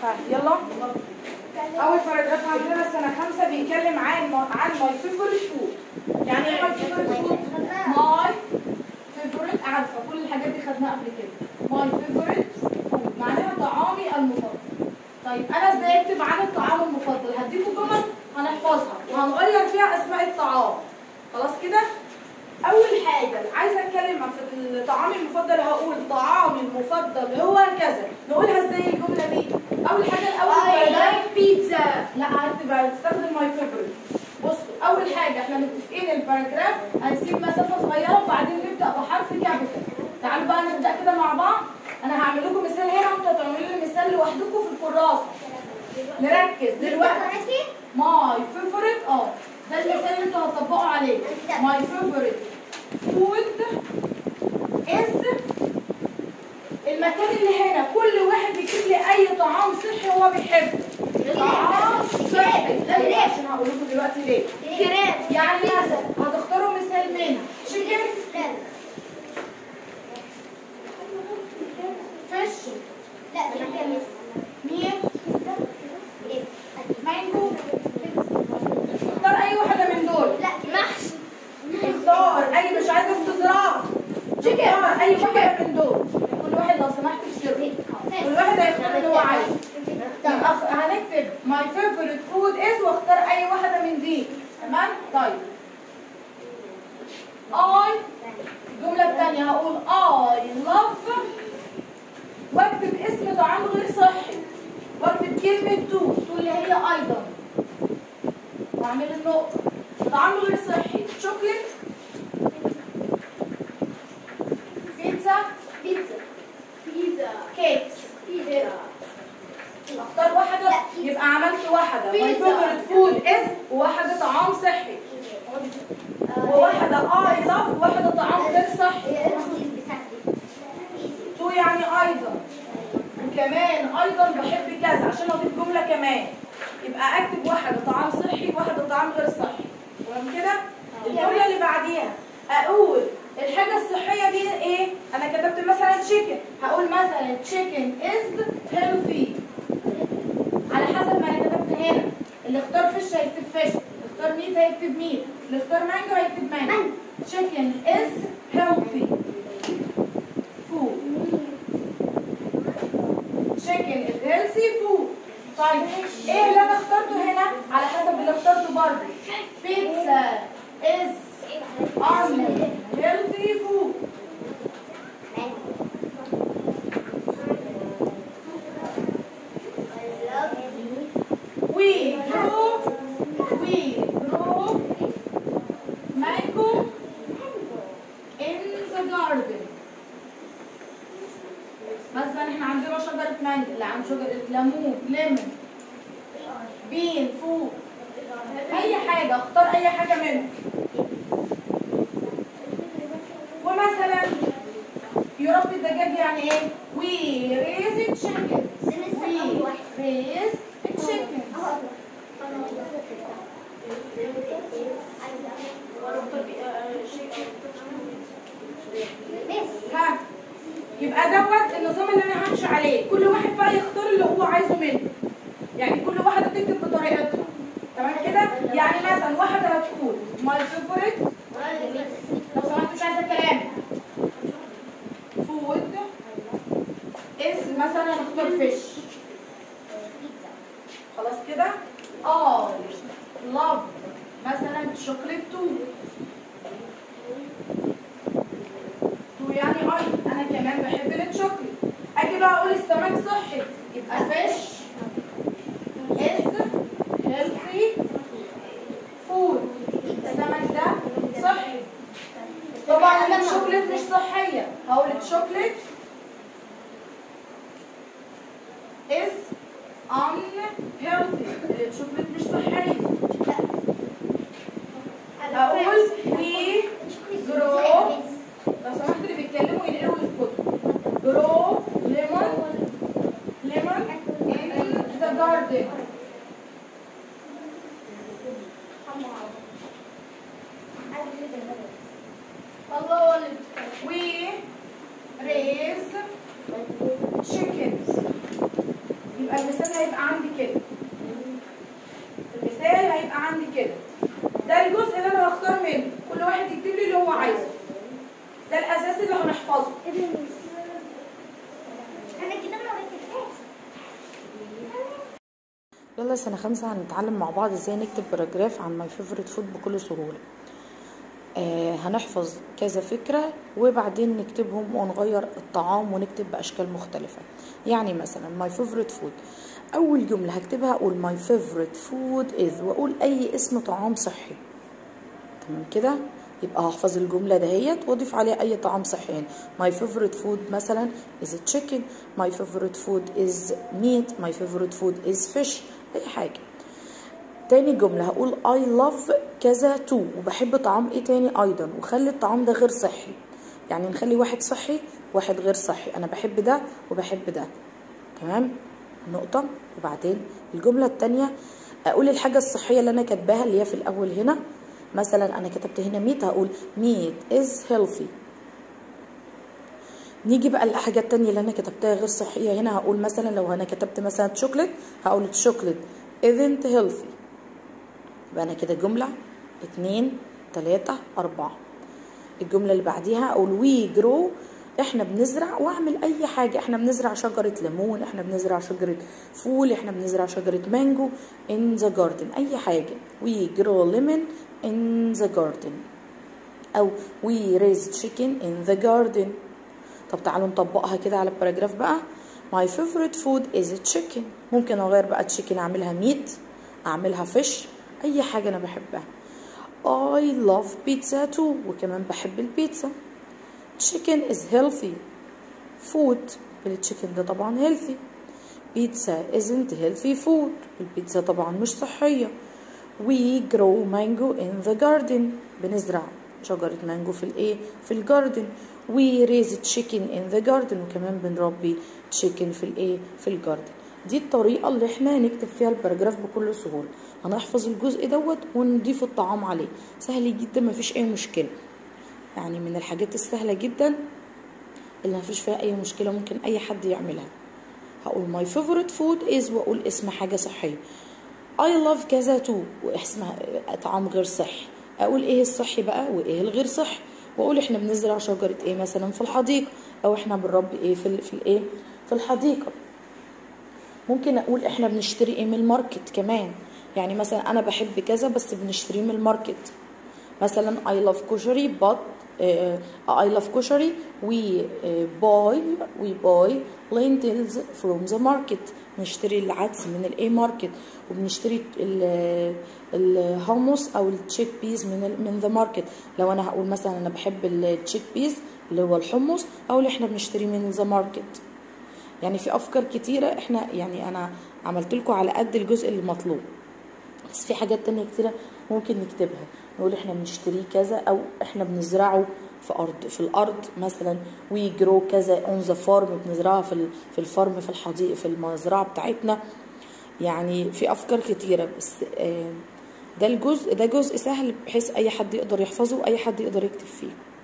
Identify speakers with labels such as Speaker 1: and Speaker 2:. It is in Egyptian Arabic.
Speaker 1: ها يلا اول باراجراف عندنا سنه خمسه بيتكلم عن عن ماي فيفورت فود يعني ايه ماي فيفورت فود ماي فيفورت عارفه كل الحاجات دي خدناها قبل كده ماي فيفورت فود معناها طعامي المفضل طيب انا ازاي اكتب عن الطعام المفضل هديكم جمل هنحفظها وهنغير فيها اسماء الطعام خلاص كده اول حاجه عايزه اتكلم عن الطعام المفضل هقول طعامي المفضل هو كذا نقولها ازاي الجمله دي اول حاجه الاول
Speaker 2: I
Speaker 1: باراجراف
Speaker 2: like pizza.
Speaker 1: لا هتبقى تستخدم ماي فيفورت بصوا اول حاجه احنا متفقين الباراجراف هنسيب مسافه صغيره وبعدين نبدا بحرف كابيتال تعالوا بقى نبدا كده مع بعض انا هعمل لكم مثال هنا وانتوا هتعملوا لي مثال لوحدكم في الكراسه نركز دلوقتي ماي فيفورت اه ده المثال اللي انتوا هتطبقوا عليه ماي فيفورت فود از المكان اللي هنا كل واحد يكتب لي اي طعام صحي هو بيحبه طعام صحي لا ليه عشان هقول لكم دلوقتي ليه
Speaker 2: كريم.
Speaker 1: يعني مثلا هتختاروا مثال منها تشيكن فيش
Speaker 2: لا كريم.
Speaker 1: ميت مانجو اختار اي واحده من دول
Speaker 2: لا محشي.
Speaker 1: اختار اي مش عايزه استظراف اختار اي واحده من دول كل واحد لو سمحت بسر كل واحد هيختار اللي هو عايزه يبقى أخ- هنكتب my favorite food is واختار اي واحده من دي تمام طيب I الجمله الثانيه هقول I love واكتب اسم طعام غير صحي واكتب كلمه تو تو اللي هي ايضا واعمل النقطه طعام غير صحي شوكليت بيتزا
Speaker 2: بيتزا. بيتزا.
Speaker 1: كيكس
Speaker 2: بيتزا.
Speaker 1: اختار واحدة يبقى عملت واحدة my
Speaker 2: بيتزا.
Speaker 1: favorite food is وواحدة طعام صحي وواحدة I love وواحدة طعام غير صحي تو يعني أيضا وكمان أيضا بحب كذا عشان أضيف جملة كمان يبقى أكتب واحدة طعام صحي وواحدة طعام غير صحي تمام كده؟ الجملة اللي بعديها أقول الحاجة الصحية دي إيه؟ أنا كتبت مثلا تشيكن هقول مثلا تشيكن is healthy على حسب ما انا كتبت هنا اللي اختار فيش هيكتب فيش اللي اختار ميت هيكتب ميت اللي اختار مانجو هيكتب مانجو chicken is healthy food chicken is healthy food طيب ايه اللي انا اخترته هنا على حسب اللي اخترته برضه pizza is unhealthy food we grow we grow mango in the garden مثلا احنا عندنا شجرة مانجو اللي عند شجرة ليمون ليمون بين فوق اي حاجة اختار اي حاجة منهم ومثلا يربي الدجاج يعني ايه we raise chickens we raise chickens ها يبقى دوت النظام اللي انا همشي عليه كل واحد بقى يختار اللي هو عايزه منه يعني كل واحده تكتب بطريقتها تمام كده يعني مثلا واحده هتقول ماي فيفورت لو سمحت مش عايزه كلام فود از مثلا اختار فيش خلاص كده اه لاف مثلا شوكليت تو تو يعني اي انا كمان بحب الشوكليت اجي بقى اقول السمك صحي يبقى فيش از هيلثي فود السمك ده صحي طبعا الشوكليت مش صحيه هقول الشوكليت is unhealthy الشوكليت مش صحيه هقول we grow لو سمحت اللي بيتكلموا ينقلوا يسكتوا grow lemon lemon in the garden الله we raise chickens يبقى يبقى المثال هيبقى عندي كده المثال هيبقى عندي كده ده الجزء اللي انا هختار منه كل واحد يكتب لي اللي هو عايزه ده الاساس اللي هنحفظه
Speaker 2: انا كده ما بكتبهاش
Speaker 3: يلا سنة خمسة هنتعلم مع بعض ازاي نكتب باراجراف عن ماي فيفورت فود بكل سهولة آه هنحفظ كذا فكرة وبعدين نكتبهم ونغير الطعام ونكتب بأشكال مختلفة يعني مثلا ماي فيفورت فود أول جملة هكتبها أقول ماي فيفورت فود إذ وأقول أي اسم طعام صحي تمام كده يبقى هحفظ الجملة دهيت واضيف عليها أي طعام صحي يعني my favorite food مثلا is a chicken my favorite food is meat my favorite food is fish أي حاجة تاني جملة هقول I love كذا تو وبحب طعام ايه تاني أيضا وخلي الطعام ده غير صحي يعني نخلي واحد صحي واحد غير صحي أنا بحب ده وبحب ده تمام نقطة وبعدين الجملة التانية أقول الحاجة الصحية اللي أنا كاتباها اللي هي في الأول هنا مثلا أنا كتبت هنا ميت هقول meat is healthy نيجي بقى الحاجة التانية اللي أنا كتبتها غير صحية هنا هقول مثلا لو أنا كتبت مثلا شوكليت هقول شوكليت isn't healthy يبقى أنا كده جملة اتنين تلاتة أربعة الجملة اللي بعديها أقول we grow احنا بنزرع واعمل اي حاجة احنا بنزرع شجرة ليمون احنا بنزرع شجرة فول احنا بنزرع شجرة مانجو in the garden اي حاجة we grow lemon in the garden او we raise chicken in the garden طب تعالوا نطبقها كده على الباراجراف بقى my favorite food is a chicken ممكن اغير بقى chicken اعملها meat اعملها fish اي حاجة انا بحبها I love pizza too وكمان بحب البيتزا chicken is healthy food التشيكن ده طبعا healthy pizza isn't healthy food البيتزا طبعا مش صحية we grow mango in the garden بنزرع شجرة مانجو في الايه في الجاردن we raise chicken in the garden وكمان بنربي chicken في الايه في الجاردن دي الطريقة اللي احنا نكتب فيها الباراجراف بكل سهولة هنحفظ الجزء دوت ونضيف الطعام عليه سهل جدا مفيش اي مشكلة يعني من الحاجات السهلة جدا اللي مفيش فيها اي مشكلة ممكن اي حد يعملها هقول my favorite food is واقول اسم حاجة صحية I love كذا تو واسمها طعام غير صحي اقول ايه الصحي بقى وايه الغير صحي واقول احنا بنزرع شجرة ايه مثلا في الحديقة او احنا بنربي ايه في ال- في الايه في الحديقة ممكن اقول احنا بنشتري ايه من الماركت كمان يعني مثلا انا بحب كذا بس بنشتريه من الماركت مثلا I love كشري but uh, I love كشري we uh, buy we buy lentils from the market نشتري العدس من الاي ماركت وبنشتري ال- الهوموس او التشيك بيز من ال- من ذا ماركت لو انا هقول مثلا انا بحب التشيك بيز اللي هو الحمص او اللي احنا بنشتريه من ذا ماركت يعني في افكار كتيره احنا يعني انا عملت لكم على قد الجزء اللي مطلوب بس في حاجات تانية كتيرة ممكن نكتبها نقول احنا بنشتريه كذا او احنا بنزرعه في ارض في الارض مثلا وي جرو كذا اون ذا فارم بنزرعها في ال- في الفارم في الحديقه في المزرعه بتاعتنا يعني في افكار كتيره بس آه، ده الجزء ده جزء سهل بحيث اي حد يقدر يحفظه واي حد يقدر يكتب فيه